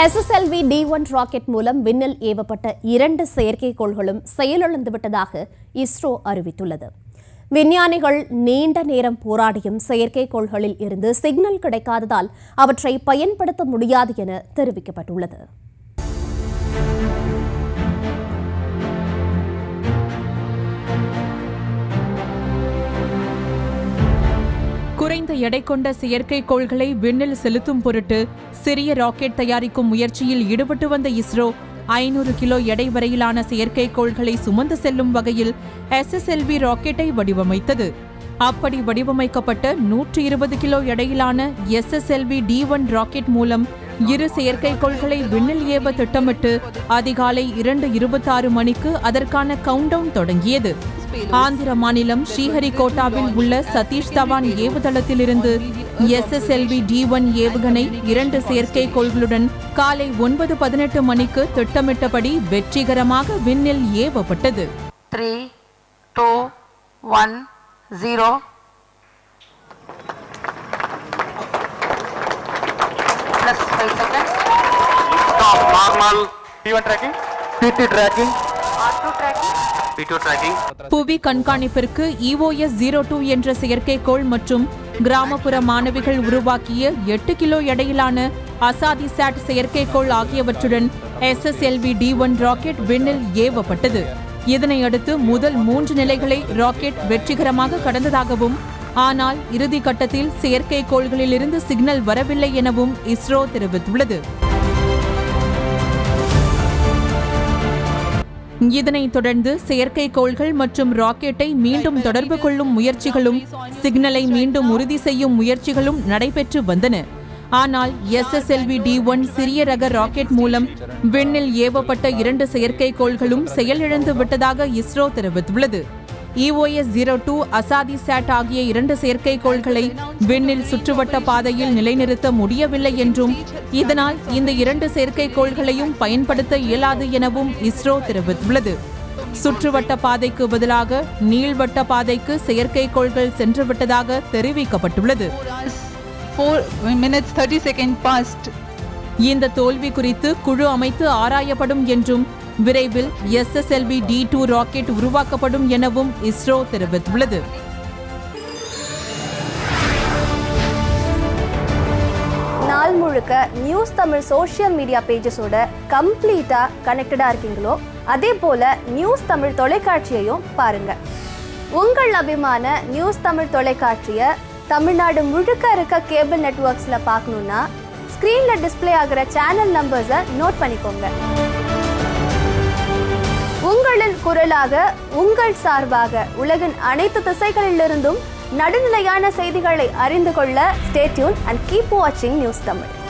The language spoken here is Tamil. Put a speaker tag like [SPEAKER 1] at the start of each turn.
[SPEAKER 1] எஸ்எஸ்எல்வி டி ஒன் ராக்கெட் மூலம் விண்ணில் ஏவப்பட்ட இரண்டு செயற்கைக்கோள்களும் செயலிழந்துவிட்டதாக இஸ்ரோ அறிவித்துள்ளது விஞ்ஞானிகள் நீண்ட நேரம் போராடியும் செயற்கைக்கோள்களில் இருந்து சிக்னல் கிடைக்காததால் அவற்றை பயன்படுத்த முடியாது என தெரிவிக்கப்பட்டுள்ளது
[SPEAKER 2] குறைந்த எடை கொண்ட செயற்கைக்கோள்களை விண்ணில் செலுத்தும் பொருட்டு சிறிய ராக்கெட் தயாரிக்கும் முயற்சியில் ஈடுபட்டு வந்த இஸ்ரோ ஐநூறு கிலோ எடை வரையிலான செயற்கைக்கோள்களை சுமந்து செல்லும் வகையில் எஸ்எஸ்எல்வி ராக்கெட்டை வடிவமைத்தது அப்படி வடிவமைக்கப்பட்ட நூற்று இருபது கிலோ எடையிலான எஸ்எஸ்எல்வி டி ஒன் ராக்கெட் மூலம் இரு செயற்கைக்கோள்களை விண்ணில் ஏவ திட்டமிட்டு அதிகாலை இரண்டு இருபத்தாறு மணிக்கு அதற்கான கவுண்டவுன் தொடங்கியது ஆந்திர மாநிலம் ஸ்ரீஹரிகோட்டாவில் உள்ள சதீஷ் தவான் ஏவுதளத்திலிருந்து எஸ்எஸ்எல்வி டி ஒன் ஏவுகணை இரண்டு செயற்கைக்கோள்களுடன் காலை ஒன்பது பதினெட்டு மணிக்கு திட்டமிட்டபடி வெற்றிகரமாக விண்ணில் ஏவப்பட்டது
[SPEAKER 3] three, two, one, zero. Plus five seconds.
[SPEAKER 4] Stop. Normal. P1 tracking. PT tracking.
[SPEAKER 3] R2 tracking.
[SPEAKER 4] P2 tracking.
[SPEAKER 2] புவி கண்காணிப்பிற்கு இஓஎஸ் ஜீரோ டூ என்ற செயற்கைக்கோள் மற்றும் கிராமப்புற மாணவிகள் உருவாக்கிய எட்டு கிலோ எடையிலான அசாதி சாட் செயற்கைக்கோள் ஆகியவற்றுடன் எஸ்எஸ்எல்வி டி ஒன் ராக்கெட் விண்ணில் ஏவப்பட்டது இதனையடுத்து முதல் மூன்று நிலைகளை ராக்கெட் வெற்றிகரமாக கடந்ததாகவும் ஆனால் இறுதி கட்டத்தில் செயற்கைக்கோள்களிலிருந்து சிக்னல் வரவில்லை எனவும் இஸ்ரோ தெரிவித்துள்ளது இதனைத் தொடர்ந்து செயற்கைக்கோள்கள் மற்றும் ராக்கெட்டை மீண்டும் தொடர்பு கொள்ளும் முயற்சிகளும் சிக்னலை மீண்டும் உறுதி செய்யும் முயற்சிகளும் நடைபெற்று வந்தன ஆனால் எஸ்எஸ்எல்வி டி ஒன் சிறிய ரக ராக்கெட் மூலம் விண்ணில் ஏவப்பட்ட இரண்டு செயற்கைக்கோள்களும் செயலிழந்து விட்டதாக இஸ்ரோ தெரிவித்துள்ளது EOS zero two Azaadi SAT ஆகிய இரண்டு செயற்கைக்கோள்களை விண்ணில் சுற்றுவட்ட பாதையில் நிலைநிறுத்த முடியவில்லை என்றும் இதனால் இந்த இரண்டு செயற்கைக்கோள்களையும் பயன்படுத்த இயலாது எனவும் இஸ்ரோ தெரிவித்துள்ளது சுற்றுவட்ட பாதைக்கு பதிலாக நீள்வட்ட பாதைக்கு செயற்கைக்கோள்கள் சென்றுவிட்டதாக தெரிவிக்கப்பட்டுள்ளது
[SPEAKER 5] four minutes 30 seconds past
[SPEAKER 2] இந்த தோல்வி குறித்து குழு அமைத்து ஆராயப்படும் என்றும் விரைவில் எஸ்எஸ்எல்வி டி டூ ராக்கெட் உருவாக்கப்படும் எனவும் இஸ்ரோ தெரிவித்துள்ளது
[SPEAKER 6] நாள் முழுக்க நியூஸ் தமிழ் சோஷியல் மீடியா பேஜஸோட கம்ப்ளீட்டாக கனெக்டடாக இருக்கீங்களோ அதே போல் நியூஸ் தமிழ் தொலைக்காட்சியையும் பாருங்க உங்கள் அபிமான நியூஸ் தமிழ் தொலைக்காட்சியை தமிழ்நாடு முழுக்க இருக்க கேபிள் நெட்வொர்க்ஸில் பார்க்கணுன்னா ஸ்க்ரீனில் டிஸ்ப்ளே ஆகிற சேனல் நம்பர்ஸை நோட் பண்ணிக்கோங்க உங்களின் குரலாக உங்கள் சார்பாக உலகின் அனைத்து திசைகளிலிருந்தும் நடுநிலையான செய்திகளை அறிந்து கொள்ள ஸ்டேட்யூன் அண்ட் கீப் வாட்சிங் நியூஸ் தமிழ்